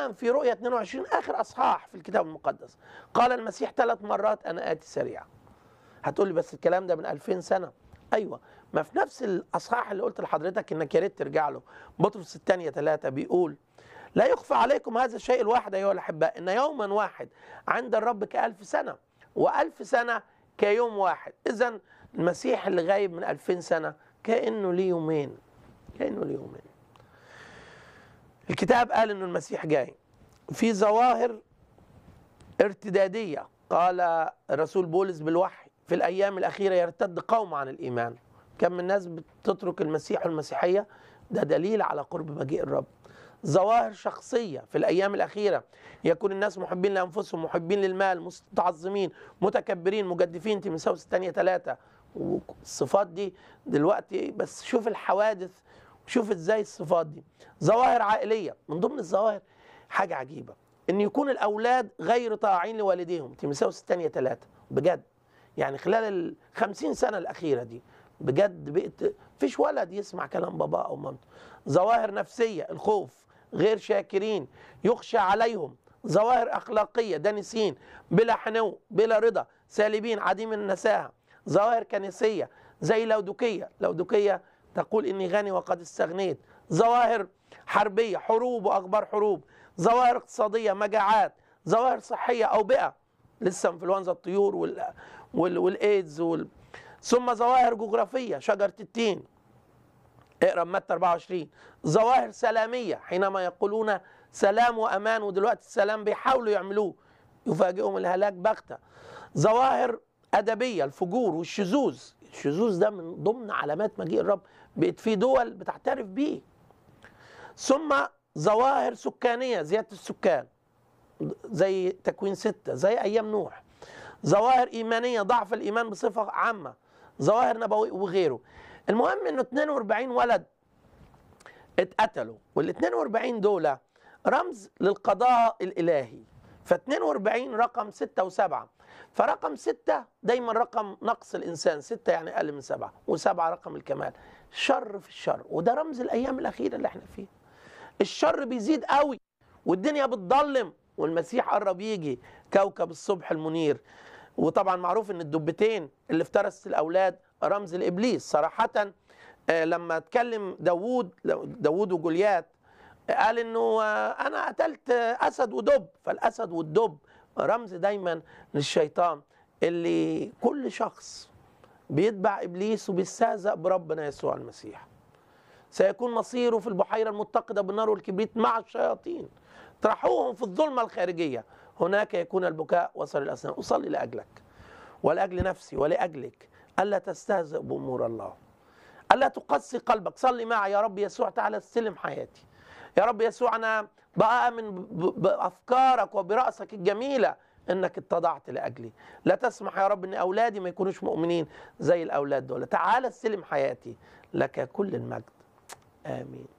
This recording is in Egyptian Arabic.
الآن في رؤية 22 آخر أصحاح في الكتاب المقدس قال المسيح ثلاث مرات أنا آتي سريعا هتقول لي بس الكلام ده من 2000 سنة أيوة ما في نفس الأصحاح اللي قلت لحضرتك إنك يا ريت ترجع له بطرس الثانية ثلاثة بيقول لا يخفى عليكم هذا الشيء الواحد أيها الأحباء إن يوما واحد عند الرب كألف سنة وألف سنة كيوم واحد إذا المسيح اللي غايب من ألفين سنة كأنه ليه يومين كأنه ليه يومين الكتاب قال إنه المسيح جاي في ظواهر ارتدادية قال الرسول بولس بالوحي في الأيام الأخيرة يرتد قوم عن الإيمان كم من الناس بتترك المسيح والمسيحية ده دليل على قرب مجيء الرب ظواهر شخصية في الأيام الأخيرة يكون الناس محبين لأنفسهم محبين للمال متعظمين متكبرين مجدفين تيموثاوس الثانية ثلاثة والصفات دي دلوقتي بس شوف الحوادث شوف ازاي الصفات دي ظواهر عائلية من ضمن الظواهر حاجة عجيبة ان يكون الاولاد غير طاعين لوالديهم تيموثاوس الثانية ثلاثة بجد يعني خلال الخمسين سنة الأخيرة دي بجد بقت فيش ولد يسمع كلام بابا أو مامته ظواهر نفسية الخوف غير شاكرين يخشى عليهم ظواهر أخلاقية دانسين بلا حنو بلا رضا سالبين عديم النساهة ظواهر كنسية زي لودوكية لودوكية تقول إني غني وقد استغنيت ظواهر حربية حروب وأخبار حروب ظواهر اقتصادية مجاعات ظواهر صحية أوبئة لسه انفلونزا الطيور وال... وال... والايدز وال... ثم ظواهر جغرافيه شجره التين اقرا متى 24 ظواهر سلاميه حينما يقولون سلام وامان ودلوقتي السلام بيحاولوا يعملوه يفاجئهم الهلاك بغته ظواهر ادبيه الفجور والشذوذ الشذوذ ده من ضمن علامات مجيء الرب بقت في دول بتعترف بيه ثم ظواهر سكانيه زياده السكان زي تكوين ستة زي أيام نوح ظواهر إيمانية ضعف الإيمان بصفة عامة ظواهر نبوي وغيره المهم أنه 42 ولد اتقتلوا وال 42 دول رمز للقضاء الإلهي ف 42 رقم 6 و7 فرقم 6 دايما رقم نقص الإنسان 6 يعني أقل من 7 و7 رقم الكمال شر في الشر وده رمز الأيام الأخيرة اللي احنا فيها الشر بيزيد قوي والدنيا بتضلم والمسيح قرب يجي كوكب الصبح المنير وطبعا معروف ان الدبتين اللي افترست الاولاد رمز لابليس صراحه لما اتكلم داوود داوود وجوليات قال انه انا قتلت اسد ودب فالاسد والدب رمز دايما للشيطان اللي كل شخص بيتبع ابليس وبيستهزأ بربنا يسوع المسيح سيكون مصيره في البحيره المتقده بالنار والكبريت مع الشياطين اطرحوهم في الظلمة الخارجية هناك يكون البكاء وصل الأسنان أصلي لأجلك ولأجل نفسي ولأجلك ألا تستهزئ بأمور الله ألا تقسي قلبك صلي معي يا رب يسوع تعالى استلم حياتي يا رب يسوع أنا بآمن بأفكارك وبرأسك الجميلة انك اتضعت لاجلي لا تسمح يا رب ان اولادي ما يكونوش مؤمنين زي الاولاد دول تعال استلم حياتي لك كل المجد امين